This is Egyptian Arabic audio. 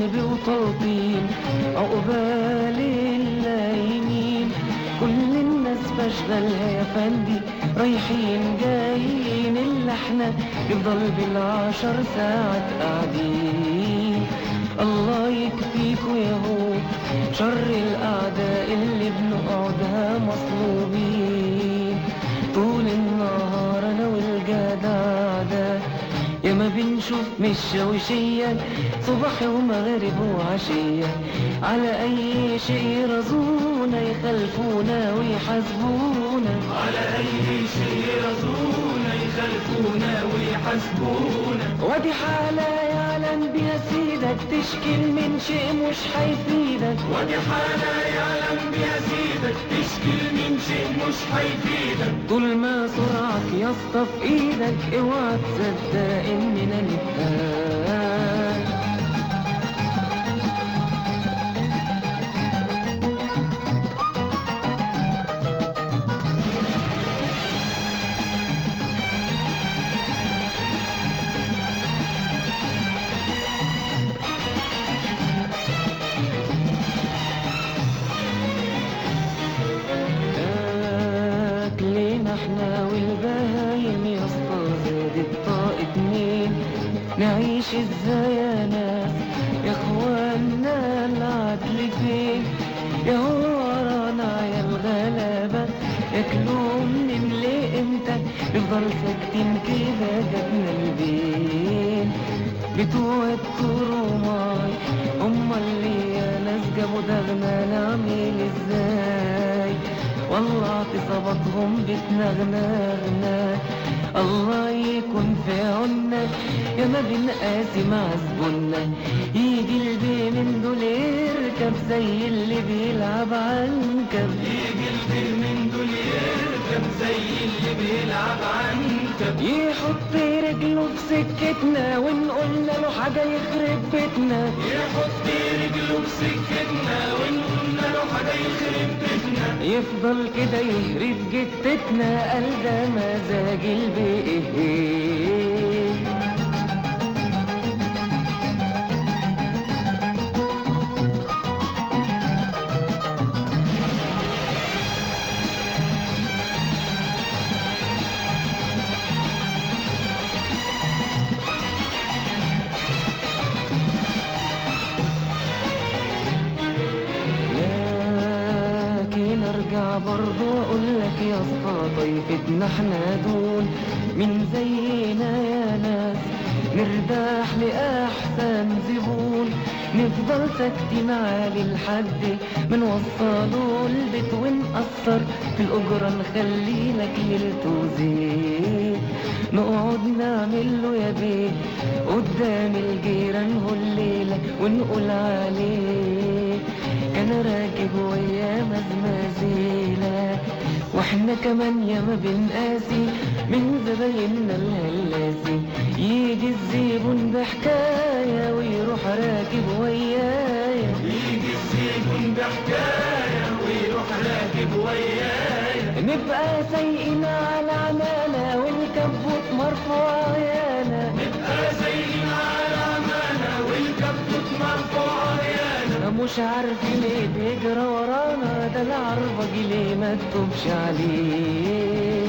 قلبي وتلطيم عقبال اللايمين كل الناس بشغلها يا فندي رايحين جايين اللي احنا نفضل بالعشر ساعات قاعدين الله يكفيكوا يا هو شر الأعداء اللي بنقعدها مصلوبين طول النهار أنا والجدع ده يا ما بنشوف مشة وشية صبح ومغرب وعشية على أي شيء يرزونا يخلفونا ويحاسبونا على أي شيء يرزونا يخلفونا ويحاسبونا ودي حالة يعلم بيها سيدك تشكل من شيء مش هيفيدك ودي حالة يعلم بيها سيدك تشكل من شيء مش هيفيدك طول ما سرعك يا اسطى في ايدك اوعى تصدق اننا نتهان أكلنا احنا والبهايم يا اسطى زادت طاقة مين نعيش ازاي يا ناس يا اخوانا العدل فين يا هو ورانا يا الغلابة ياكلوا من ليه امتى نفضل ساكتين كده جبنا البين بتوع الترماي هم اللي يا ناس جابوا دغنا نعمل ازاي والله اعتصاباتهم بتنغنغنا الله يكون في عنا يا ما بنقاسي مع زبوننا يجي البي من دول يركب زي اللي بيلعب عنكب يجي الفيل من دول يركب زي اللي بيلعب عنكب يحط رجله في سكتنا ونقول له حاجة يخرب بيتنا يحط رجله في سكتنا ونقول له حاجة يخرب بيتنا يفضل كده يهرب جتتنا قال ده مزاج البيه لكن ارجع برضو اقول لك يا اسطى طيفتنا احنا دول من زينا يا ناس نرتاح لاحسن زبون نفضل ساكتين عالي لحد من وصلوا البيت ونقصر في الأجرة نخلي لك ليلته زيت نقعد نعمل له يا بيه قدام الجيران هو الليلة ونقول عليه كان راكب ويا مزمزيلة واحنا كمان ياما بنقاسي من زبايننا الهلاسي يجي الزيبون بحكاية ويروح راكب ويايا يجي الزيبون بحكاية ويروح راكب ويايا نبقى سايقين على عمالة والكبوت مرفوع عيانا نبقى زينا على عمانا والكبوت مرفوع عيانا مش عارفين ايه بيجرى ورانا ده العربج ليه ما تكبش عليه